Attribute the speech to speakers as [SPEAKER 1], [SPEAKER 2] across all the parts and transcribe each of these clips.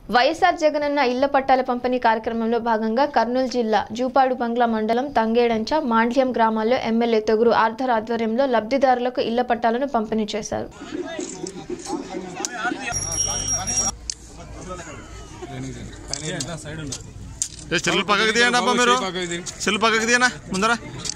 [SPEAKER 1] వైఎస్ఆర్ జగనన్న ఇళ్ల పట్టాల పంపిణీ కార్యక్రమంలో భాగంగా కర్నూలు జిల్లా జూపాడు బంగ్లా మండలం తంగేడంచ మాండ్యం గ్రామాల్లో ఎమ్మెల్యే తొగురు ఆర్థర్ ఆధ్వర్యంలో లబ్ధిదారులకు ఇళ్ల పట్టాలను పంపిణీ చేశారు
[SPEAKER 2] ఏ చెల్లు పక్కకు తీయండి అబ్బా మీరు చెల్లు పక్కకు తీయనా ముందర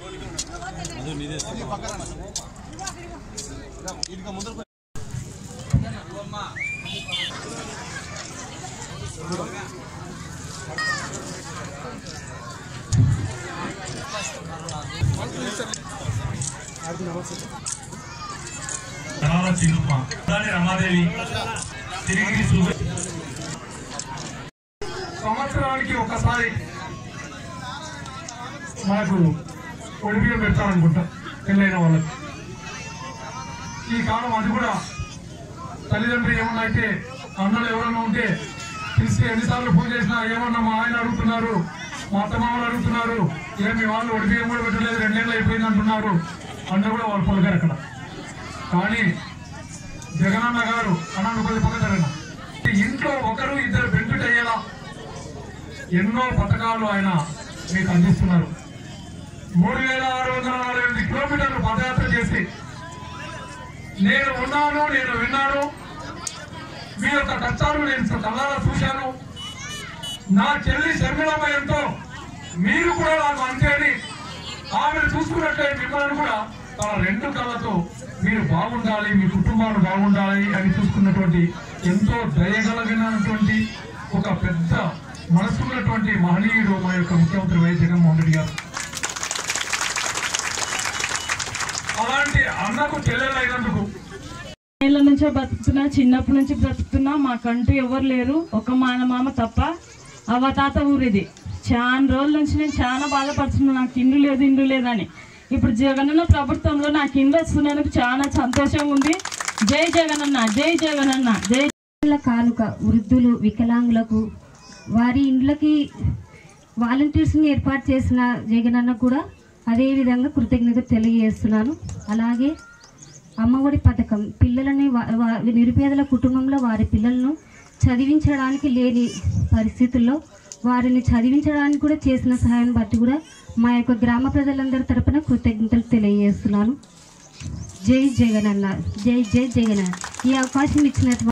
[SPEAKER 3] ధనాల చిన్నప్ప దాని రమాదేవి తిరిగి చూపి సంవత్సరానికి ఒకసారి మనకు ఒడిపిగా పెడతారనుకుంటా పెళ్ళైన వాళ్ళకి ఈ కాలం అది కూడా తల్లిదండ్రులు ఏమన్నా అయితే అన్నలు ఎవరన్నా ఉంటే పిలిచి ఎన్నిసార్లు ఫోన్ చేసినా ఏమన్నా మా ఆయన అడుగుతున్నారు మా అత్తమామలు అడుగుతున్నారు ఏం మీ వాళ్ళు ఒడిపిగా కూడా పెట్టలేదు రెండేళ్ళు అయిపోయింది అంటున్నారు అన్న కూడా వాళ్ళు పలికారు అక్కడ కానీ జగనన్న గారు అన్నాను కొద్ది పక్కన ఇంట్లో ఒకరు ఇద్దరు బెనిఫిట్ అయ్యేలా ఎన్నో పథకాలు ఆయన మీకు అందిస్తున్నారు మూడు వేల ఆరు వందల నలభై ఎనిమిది కిలోమీటర్లు పదయాత్ర చేసి నేను ఉన్నాను నేను విన్నాను మీ యొక్క కష్టాలు నేను కళ్ళారా చూశాను నా చెల్లి శర్మిళమయంతో మీరు కూడా నాకు అంతేని ఆమెను చూసుకున్నట్లే మిమ్మల్ని కూడా తన రెండు కళ్ళతో మీరు బాగుండాలి మీ కుటుంబాలు బాగుండాలి అని చూసుకున్నటువంటి ఎంతో దయగలిగినటువంటి ఒక పెద్ద మనసున్నటువంటి మహనీయుడు మా యొక్క ముఖ్యమంత్రి వైఎస్ జగన్మోహన్ రెడ్డి గారు అలాంటి అన్నకు చెల్లెలైనందుకు
[SPEAKER 4] ఏళ్ళ నుంచో బ్రతుకుతున్నా చిన్నప్పటి నుంచి బ్రతుకుతున్నా మాకంటూ ఎవరు లేరు ఒక మాన మామ తప్ప అవ్వ తాత ఊరిది చాలా రోజుల నుంచి నేను చాలా బాధపడుతున్నా నాకు ఇండ్లు లేదు ఇండ్లు లేదని ఇప్పుడు జగనన్న ప్రభుత్వంలో నాకు ఇండ్లు వస్తున్నందుకు చాలా సంతోషంగా ఉంది జై జగనన్న జై జగనన్న జై
[SPEAKER 5] ఇండ్ల కానుక వృద్ధులు వికలాంగులకు వారి ఇండ్లకి వాలంటీర్స్ని ఏర్పాటు చేసిన జగనన్న కూడా అదే విధంగా కృతజ్ఞత తెలియజేస్తున్నాను అలాగే అమ్మఒడి పథకం పిల్లలని వా- వా- నిరుపేదల కుటుంబంలో వారి పిల్లలను చదివించడానికి లేని పరిస్థితుల్లో వారిని చదివించడానికి కూడా చేసిన సహాయాన్ని బట్టి కూడా మా యొక్క గ్రామ ప్రజలందరి తరపున కృతజ్ఞతలు తెలియజేస్తున్నాను జై జగనన్న జై జై జగనన్న ఈ అవకాశం ఇచ్చినటువంటి